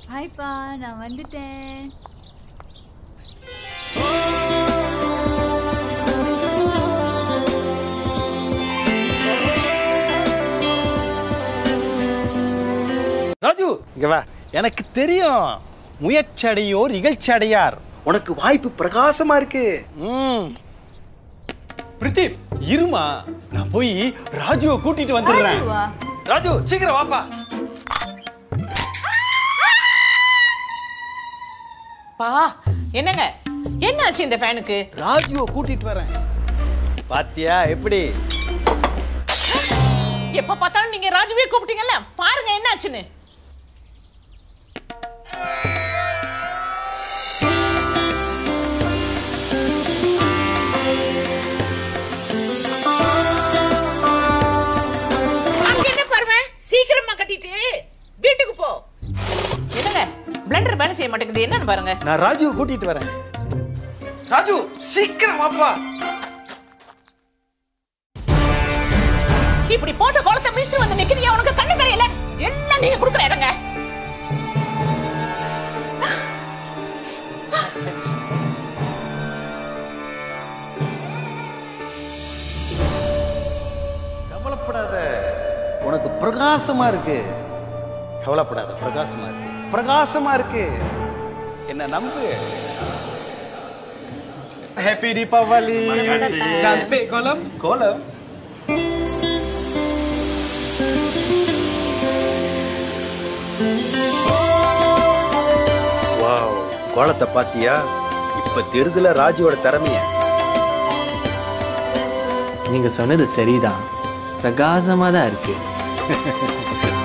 ஹாய்ப்பா நான் வந்துட்டேன் ராஜு இங்க வா எனக்கு தெரியும் முயற்சி அடையோர் இகழ்ச்சி அடையார் உனக்கு வாய்ப்பு பிரகாசமா இருக்கு ம் பிரதீப் இருமா நான் போய் ராஜுவை கூட்டிட்டு வந்துடுறேன் ராஜுவா? ராஜு சீக்கிரம் வாப்பா பா என்னங்க என்னாச்சு இந்த ஃபேனுக்கு ராஜுவை கூட்டிட்டு வரேன் பாத்தியா எப்படி எப்ப பார்த்தாலும் நீங்க ராஜுவே கூப்பிட்டீங்கல்ல பாருங்க என்னாச்சுன்னு அங்க என்ன பாருங்க சீக்கிரமா கட்டிட்டு வீட்டுக்கு போ என்னங்க பிளண்டர் வேலை செய்ய மாட்டேங்குது என்னன்னு பாருங்க நான் ராஜுவை கூட்டிட்டு வரேன் ராஜு சீக்கிரம் வாப்பா இப்படி போட்ட குளத்தை மிஸ்டர் வந்து நிக்கிறீங்க உனக்கு கண்ணு தெரியல எல்லாம் நீங்க கொடுக்குற இடங்க கவலைப்படாத உனக்கு பிரகாசமா இருக்கு கவலைப்படாத பிரகாசமா இருக்கு பிரகாசமா இருக்கு என்ன நம்பு Happy Deepavali. Cantik kolam. கோலம் வாவ் கோலத்தை பாத்தியா இப்ப தெரிதுல ராஜுவோட திறமைய நீங்க சொன்னது சரிதான் பிரகாசமா தான் இருக்கு